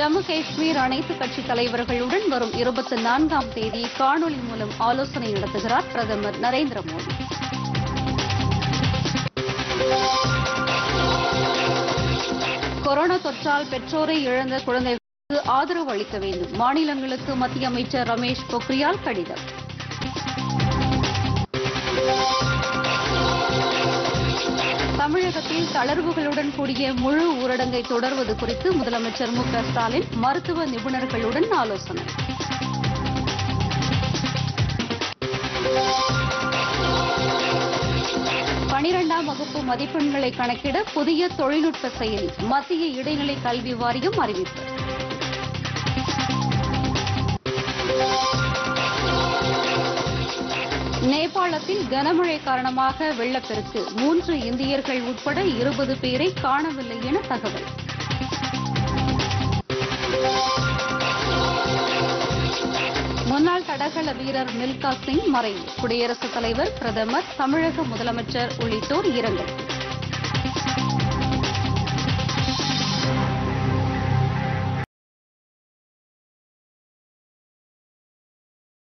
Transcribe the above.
ஜம்மு காஷ்மீர் அனைத்து கட்சி தலைவர்களுடன் வரும் இருபத்தி நான்காம் தேதி காணொலி மூலம் ஆலோசனை நடத்துகிறார் பிரதமர் நரேந்திர மோடி கொரோனா தொற்றால் பெற்றோரை இழந்த குழந்தைகளுக்கு ஆதரவு அளிக்க வேண்டும் மாநிலங்களுக்கு மத்திய அமைச்சர் ரமேஷ் பொக்ரியால் கடிதம் தமிழகத்தில் தளர்வுகளுடன் கூடிய முழு ஊரடங்கை தொடர்வது குறித்து முதலமைச்சர் மு க ஸ்டாலின் மருத்துவ நிபுணர்களுடன் ஆலோசனை பனிரெண்டாம் வகுப்பு மதிப்பெண்களை கணக்கிட புதிய தொழில்நுட்ப செயலி மத்திய இடைநிலை கல்வி வாரியம் அறிவிப்பு நேபாளத்தில் கனமழை காரணமாக வெள்ளப்பெருக்கு மூன்று இந்தியர்கள் உட்பட இருபது பேரை காணவில்லை என தகவல் முன்னாள் தடகள வீரர் மில்கா சிங் மறைவு குடியரசுத் தலைவர் பிரதமர் தமிழக முதலமைச்சர் உள்ளிட்டோர் இரங்கல்